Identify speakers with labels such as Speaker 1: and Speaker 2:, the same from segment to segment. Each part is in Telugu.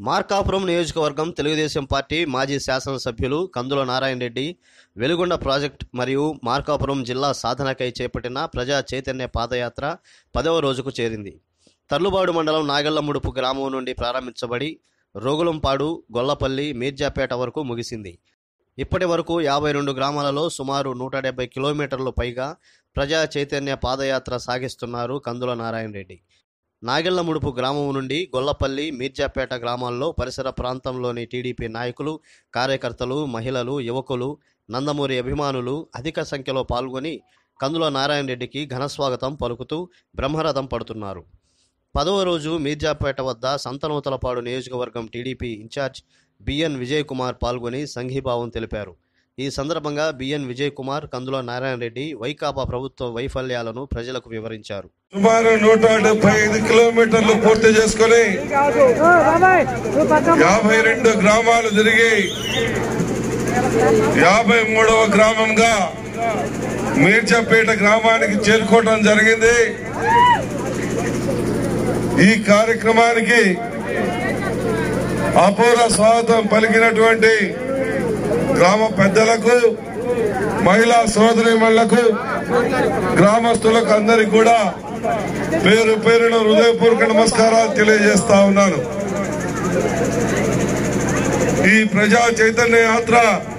Speaker 1: మార్కాపురం నియోజకవర్గం తెలుగుదేశం పార్టీ మాజీ శాసనసభ్యులు కందుల నారాయణ రెడ్డి వెలుగొండ ప్రాజెక్ట్ మరియు మార్కాపురం జిల్లా సాధనకై చేపట్టిన ప్రజా చైతన్య పాదయాత్ర పదవ రోజుకు చేరింది తర్లుబాడు మండలం నాగళ్లముడుపు గ్రామం నుండి ప్రారంభించబడి రోగులంపాడు గొల్లపల్లి మీర్జాపేట వరకు ముగిసింది ఇప్పటి వరకు యాభై రెండు గ్రామాలలో సుమారు నూట డెబ్బై కిలోమీటర్లు పైగా ప్రజా చైతన్య పాదయాత్ర సాగిస్తున్నారు కందుల నారాయణ రెడ్డి నాగెళ్లముడుపు గ్రామం నుండి గొల్లపల్లి మీర్జాపేట గ్రామాల్లో పరిసర ప్రాంతంలోని టీడీపీ నాయకులు కార్యకర్తలు మహిళలు యువకులు నందమూరి అభిమానులు అధిక సంఖ్యలో పాల్గొని కందుల నారాయణ రెడ్డికి ఘనస్వాగతం పలుకుతూ బ్రహ్మరథం పడుతున్నారు పదవ రోజు మీర్జాపేట వద్ద సంతనూతలపాడు నియోజకవర్గం TDP in-charge BN Vijay Kumar పాల్గొని సంఘీభావం తెలిపారు ఈ సందర్భంగా బిఎన్ విజయ్ కుమార్ కందుల నారాయణ రెడ్డి వైకాపా ప్రభుత్వ వైఫల్యాలను ప్రజలకు వివరించారు
Speaker 2: సుమారు నూట డెబ్బై ఐదు కిలోమీటర్లు పూర్తి చేసుకుని యాభై రెండు గ్రామాలు తిరిగి యాభై మూడవ గ్రామంగా మీర్చపేట గ్రామానికి చేరుకోవడం జరిగింది ఈ కార్యక్రమానికి అపూర్వ స్వాగతం పలికినటువంటి గ్రామ పెద్దలకు మహిళా సోదరిమణులకు గ్రామస్తులకు అందరికి కూడా పేరు పేరున హృదయపూర్వక నమస్కారాలు తెలియజేస్తా ఉన్నాను ఈ ప్రజా చైతన్య యాత్ర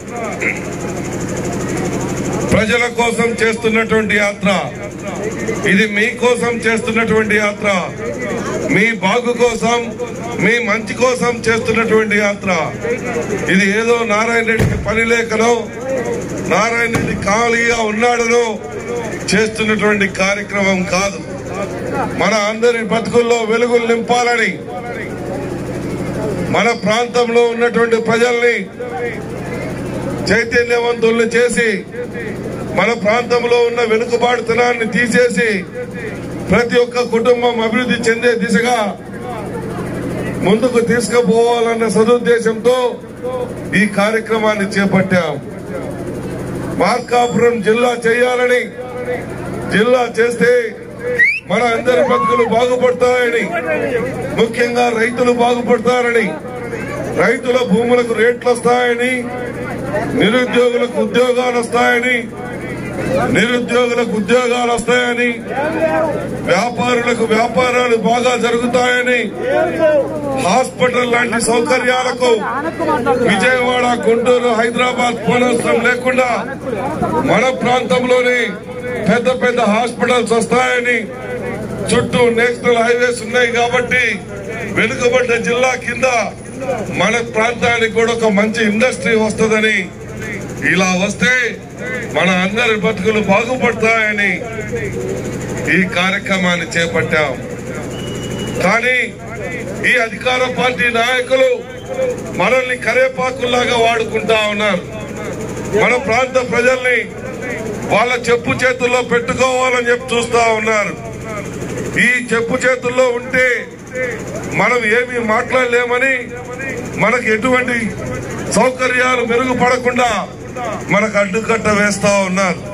Speaker 2: ప్రజల కోసం చేస్తున్నటువంటి యాత్ర ఇది మీ కోసం చేస్తున్నటువంటి యాత్ర మీ బాగు కోసం మీ మంచి కోసం చేస్తున్నటువంటి యాత్ర ఇది ఏదో నారాయణ రెడ్డికి పని లేకనో నారాయణ రెడ్డి ఖాళీగా ఉన్నాడనో చేస్తున్నటువంటి కార్యక్రమం కాదు మన అందరి బతుకుల్లో వెలుగులు నింపాలని మన ప్రాంతంలో ఉన్నటువంటి ప్రజల్ని చైతన్యవంతుల్ని చేసి మన ప్రాంతంలో ఉన్న వెనుకబాటుతనాన్ని తీసేసి ప్రతి ఒక్క కుటుంబం అభివృద్ధి చెందే దిశగా ముందుకు తీసుకుపోవాలన్న సదుద్దేశంతో ఈ కార్యక్రమాన్ని చేపట్టాం మార్కాపురం జిల్లా చేయాలని జిల్లా చేస్తే మన అందరి బతుకులు బాగుపడతాయని ముఖ్యంగా రైతులు బాగుపడతారని రైతుల భూములకు రేట్లు వస్తాయని నిరుద్యోగులకు ఉద్యోగాలు వస్తాయని నిరుద్యోగులకు ఉద్యోగాలు వస్తాయని వ్యాపారులకు వ్యాపారాలు బాగా జరుగుతాయని హాస్పిటల్ లాంటి సౌకర్యాలకు విజయవాడ గుంటూరు హైదరాబాద్ పోనవసరం లేకుండా మన ప్రాంతంలోనే పెద్ద పెద్ద హాస్పిటల్స్ వస్తాయని చుట్టూ నేషనల్ హైవేస్ ఉన్నాయి కాబట్టి వెనుకబడ్డ జిల్లా కింద మన ప్రాంతానికి కూడా ఒక మంచి ఇండస్ట్రీ వస్తుందని ఇలా వస్తే మన అందరి బతుకులు బాగుపడతాయని ఈ కార్యక్రమాన్ని చేపట్టాం కానీ ఈ అధికార పార్టీ నాయకులు మనల్ని కరేపాకుల్లాగా వాడుకుంటా ఉన్నారు మన ప్రాంత ప్రజల్ని వాళ్ళ చెప్పు చేతుల్లో పెట్టుకోవాలని చెప్పి చూస్తా ఉన్నారు ఈ చెప్పు చేతుల్లో ఉంటే మనం ఏమీ మాట్లాడలేమని మనకు ఎటువంటి సౌకర్యాలు మెరుగుపడకుండా మనకు అడ్డుకట్ట వేస్తా ఉన్నారు